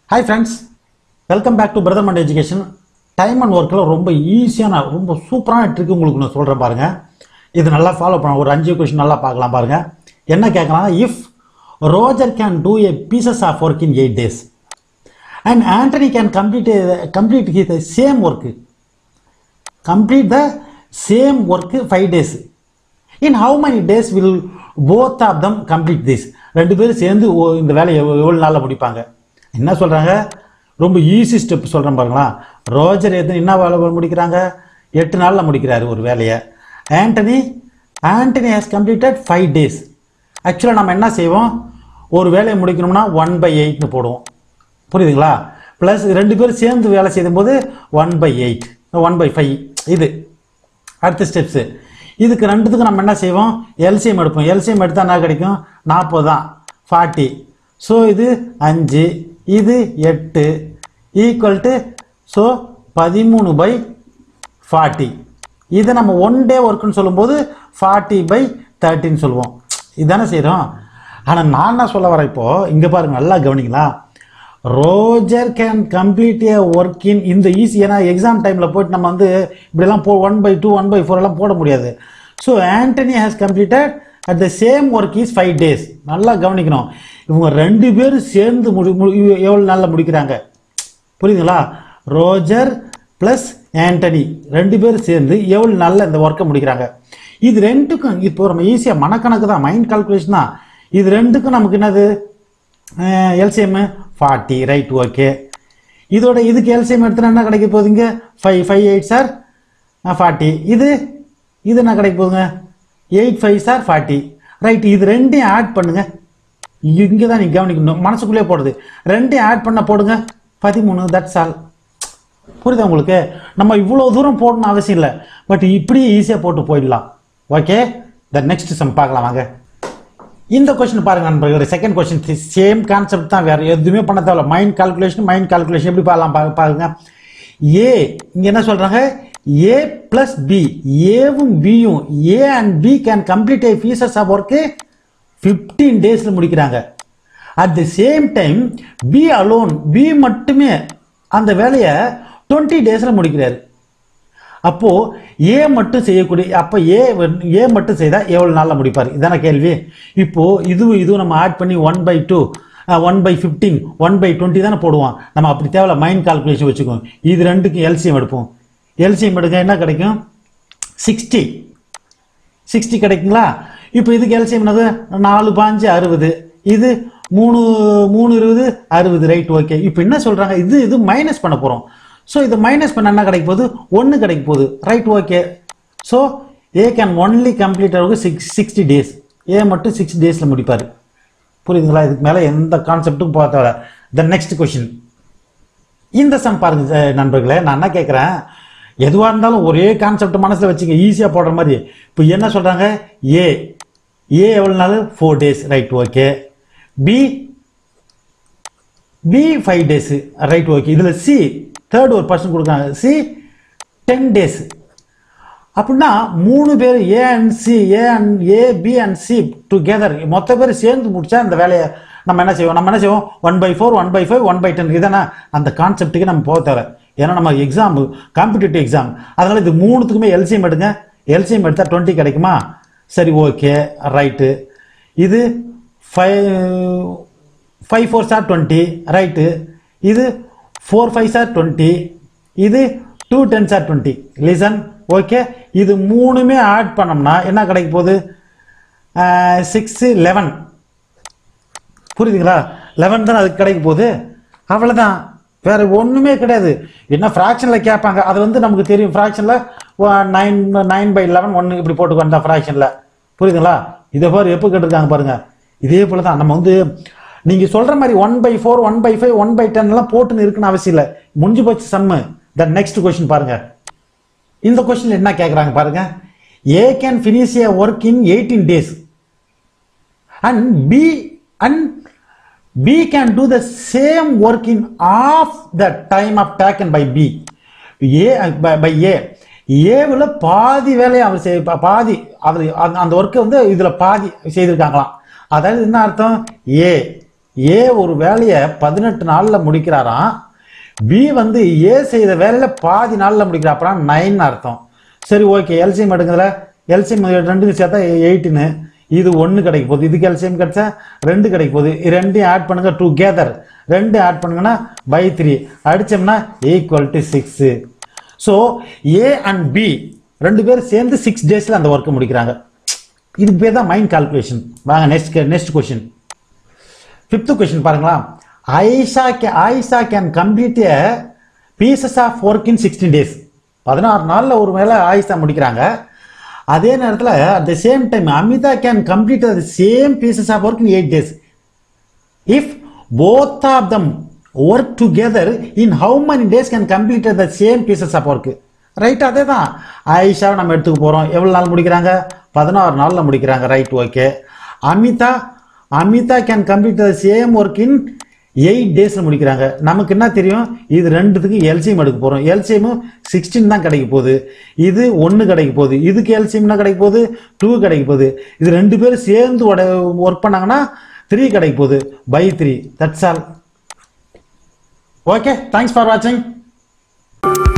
Hi friends welcome back to brother mind education time and ஒர்க்கில் ரொம்ப ஈஸியான ரொம்ப சூப்பரான ட்ரிக் உங்களுக்கு நான் சொல்கிறேன் பாருங்கள் இது நல்லா ஃபாலோ பண்ண ஒரு அஞ்சு கொஷின் நல்லா பார்க்கலாம் பாருங்கள் என்ன கேட்குறாங்க if Roger can do a pieces of work in eight days and Antony can complete complete he the same work complete the same work five days in how many days will both of them complete this ரெண்டு பேரும் சேர்ந்து ஓ- இந்த வேலையை எவ்வ- எவ்வளவு நாளில் முடிப்பாங்க என்ன சொல்றாங்க ரொம்ப ஈஸி ஸ்டெப் சொல்றேன் பாருங்களா ரோஜர் எது என்ன வேலை முடிக்கிறாங்க எட்டு நாளில் முடிக்கிறாரு ஒரு வேலையை Antony Antony has completed five days ஆக்சுவலாக நம்ம என்ன செய்வோம் ஒரு வேலையை முடிக்கணும்னா ஒன் பை எயிட்னு போடுவோம் புரியுதுங்களா ப்ளஸ் ரெண்டு பேரும் சேர்ந்து வேலை செய்யும்போது one by eight one by five இது அடுத்த ஸ்டெப்ஸு இதுக்கு ரெண்டுத்துக்கும் நம்ம என்ன செய்வோம் எல்சிஎம் எடுப்போம் எல்சிஎம் எடுத்தால் என்ன கிடைக்கும் நாற்பது தான் ஃபார்ட்டி ஸோ இது அஞ்சு இது எட்டு ஈக்குவல் டு ஸோ பதிமூணு பை ஃபார்ட்டி இதை நம்ம ஒன் டே ஒர்க்குன்னு சொல்லும்போது ஃபார்ட்டி பை தேர்ட்டின்னு சொல்லுவோம் இதுதானே செய்கிறோம் ஆனால் நான் என்ன சொல்ல வரேன் இப்போ இங்கே பாருங்க நல்லா கவனிங்களா Roger can complete a work in இந்த ஈஸி ஏன்னா எக்ஸாம் டைமில் போயிட்டு நம்ம வந்து இப்படிலாம் போ one by two one by four எல்லாம் போட முடியாது so Antony has completed at the same work is five days நல்லா கவனிக்கணும் இவங்க ரெண்டு பேரும் சேர்ந்து முடி மு- எவ்வளோ நாளில் முடிக்கிறாங்க புரியுதுங்களா ரோஜர் ப்ளஸ் ஆண்டனி ரெண்டு பேரும் சேர்ந்து எவ்வளோ நாளில் இந்த ஒர்க்கை முடிக்கிறாங்க இது ரெண்டுக்கும் இப்போ நம்ம ஈஸியாக மனக்கணக்கு தான் மைண்ட் கால்குலேஷன் தான் இது ரெண்டுக்கும் நமக்கு என்னது எல்சிஎம் ஃபார்ட்டி ரைட் ஓகே இதோட இதுக்கு எல்சிஎம் எடுத்துனா என்ன கிடைக்க போகுதுங்க five five eight sir forty இது இது என்ன கிடைக்க போகுதுங்க eight five sir forty right இது ரெண்டையும் ஆட் பண்ணுங்க இங்கே தான் நீங்கள் கவனிக்கணும் மனசுக்குள்ளே போடுது ரெண்டையும் ஆட் பண்ண போடுங்க பதிமூணு தட்ஸ் ஆல் புரியுதா உங்களுக்கு நம்ம இவ்வளோ தூரம் போடணும் அவசியம் இல்லை பட் இப்படியே ஈஸியாக போட்டு போயிடலாம் ஓகே த நெக்ஸ்ட் சம் பார்க்கலாம் வாங்க இந்த கொஸ்டின் பாருங்க நண்பர்களே செகண்ட் கொஸ்டின் சேம் கான்செப்ட் தான் வேற எதுவுமே பண்ண தேவையில்ல மைண்ட் கால்குலேஷன் மைண்ட் கால்குலேஷன் எப்படி பார்க்கலாம் பா- பாருங்க ஏ இங்க என்ன சொல்றாங்க ஏ பிளஸ் பி ஏவும் பியும் A and B can complete a pieces of work fifteen டேஸில் முடிக்கிறாங்க at the same time B alone B மட்டுமே அந்த வேலையை டுவெண்ட்டி டேஸில் முடிக்கிறாரு அப்போ ஏ மட்டும் செய்யக்கூடிய அப்போ ஏ ஏ மட்டும் செய்தால் எவ்வளோ நாளில் முடிப்பார் இதான கேள்வி இப்போ இதுவும் இதுவும் நம்ம ஆட் பண்ணி one by two one by fifteen one by twenty தானே போடுவோம் நம்ம அப்படி தேவையில்ல மைண்ட் கால்குலேஷன் வச்சுக்குவோம் இது ரெண்டுக்கும் எல்சிஎம் எடுப்போம் எல்சிஎம் எடுக்க என்ன கிடைக்கும் சிக்ஸ்டி சிக்ஸ்டி கிடைக்குங்களா இப்போ இதுக்கு எல்சிஎம் என்னது நாலு பாஞ்சு அறுபது இது மூணு மூணு இருபது அறுபது ரைட் ஓகே இப்போ என்ன சொல்கிறாங்க இது இது மைனஸ் பண்ண போகிறோம் ஸோ இது மைனஸ் பண்ண என்ன கிடைக்க போகுது ஒன்று கிடைக்க போகுது right okay so A can only complete ஆகும் சிக்ஸ் சிக்ஸ்டி டேஸ் ஏ மட்டும் சிக்ஸ் டேஸில் முடிப்பார் புரியுதுங்களா இதுக்கு மேலே எந்த கான்செப்ட்டும் போக தேவை த நெக்ஸ்ட் கொஷின் இந்த சம் பாருங்க அஹ், நண்பர்களே நான் என்ன கேட்குறேன் எதுவாக இருந்தாலும் ஒரே கான்செப்ட் மனசில் வச்சுங்க ஈஸியாக போடுற மாதிரி இப்போ என்ன சொல்கிறாங்க ஏ ஏ எவ்வளோ நாள் four days right okay B B five days right okay இதில் சி தேர்ட் ஒரு பர்சன் கொடுக்குறாங்க சி டென் டேஸ் அப்படின்னா மூணு பேர் A and C A and A B and C together மொத்த பேர் சேர்ந்து முடிச்சா இந்த வேலையை நம்ம என்ன செய்வோம் நம்ம என்ன செய்வோம் one by four one by five one by ten இதானே அந்த கான்செப்ட்டுக்கு நம்ம போக தேவை ஏன்னா நம்ம எக்ஸாம் காம்படிட்டிவ் எக்ஸாம் அதனால இது மூணுத்துக்குமே எல்சிஎம் எடுங்க எல்சிஎம் எடுத்தால் டுவெண்ட்டி கிடைக்குமா சரி ஓகே ரைட்டு இது five five four sir twenty right இது ஃபோர் ஃபைவ் சார் டுவெண்ட்டி இது two ten sir twenty listen okay இது மூணுமே ஆட் பண்ணோம்னா என்ன கிடைக்க போகுது சிக்ஸு லெவன் புரியுதுங்களா லெவன் தான் அதுக்கு கிடைக்க போகுது அவ்வளோதான் வேற ஒன்றுமே கிடையாது என்ன ஃப்ராக்ஷனில் கேட்பாங்க அது வந்து நமக்கு தெரியும் ஃப்ராக்ஷனில் நைன் நைன் பை லெவன் ஒன்று இப்படி போட்டுக்கோ அந்த ஃப்ராக்ஷனில் புரியுதுங்களா இதை பாரு எப்போ கேட்டிருக்காங்க பாருங்க இதே போல தான் நம்ம வந்து நீங்கள் சொல்கிற மாதிரி one by four one by five one by டென்லாம் போட்டுன்னு இருக்குன்னு அவசியம் இல்லை முடிஞ்சு போச்சு சம்மு த நெக்ஸ்ட் கொஸ்டின் பாருங்க இந்த கொஸ்டின் என்ன கேட்குறாங்க பாருங்க A can finish a work in eighteen days and B and B can do the same work in half the time of taken by B. A by, by A. ஏவில் பாதி வேலையை அவர் செய் பா- பாதி அவர் அந்த- அந்த ஒர்க்கை வந்து இதில் பாதி செய்திருக்காங்களாம் அதாவது என்ன அர்த்தம் ஏ ஏ ஒரு வேலையை பதினெட்டு நாளில் முடிக்கிறாராம் பி வந்து ஏ செய்த வேலையில பாதி நாளில் முடிக்கிறாப்பா நைன் அர்த்தம் சரி ஓகே எல்சிஎம் எடுக்கிறதுல எல்சிஎம் ரெண்டுக்கு சேர்த்தா எயிட்டுன்னு இது ஒன்று கிடைக்க போகுது இதுக்கு எல்சிஎம் கிடைச்சா ரெண்டு கிடைக்க போகுது இது ரெண்டையும் ஆட் பண்ணுங்க டுகெதர் ரெண்டு ஆட் பண்ணுங்கன்னா பை த்ரீ அடிச்சோம்னா equal to six so A and B ரெண்டு பேரும் சேர்ந்து சிக்ஸ் டேஸில் அந்த ஒர்க்கை முடிக்கிறாங்க இதுக்கு பேர் தான் மைண்ட் கால்குலேஷன் வாங்க next next question fifth question பாருங்களா ஐஷா கே Ayesha can complete a pieces of work in sixteen days பதினாறு நாளில் ஒரு வேளை ஆயிஷா முடிக்கிறாங்க அதே நேரத்தில் at the same time Amita can complete the same pieces of work in eight days if both of them work together in how many days can complete the same pieces of work right அதே தான் ஆயிஷாவை நம்ம எடுத்துக்க போகிறோம் எவ்வளோ நாள் முடிக்கிறாங்க பதினாறு நாளில் முடிக்கிறாங்க right okay Amita Amita can complete the same work in eight டேஸில் முடிக்கிறாங்க நமக்கு என்ன தெரியும் இது ரெண்டுத்துக்கு எல்சிஎம் எடுக்க போகிறோம் எல்சிஎம்மும் சிக்ஸ்டீன் தான் கிடைக்க போகுது இது ஒன்று கிடைக்க போகுது இதுக்கு எல்சிஎம்னா கிடைக்க போகுது டூ கிடைக்க போகுது இது ரெண்டு பேரும் சேர்ந்து ஒர்க் பண்ணாங்கன்னா த்ரீ கிடைக்க போகுது by three that's all okay thanks for வாட்சிங்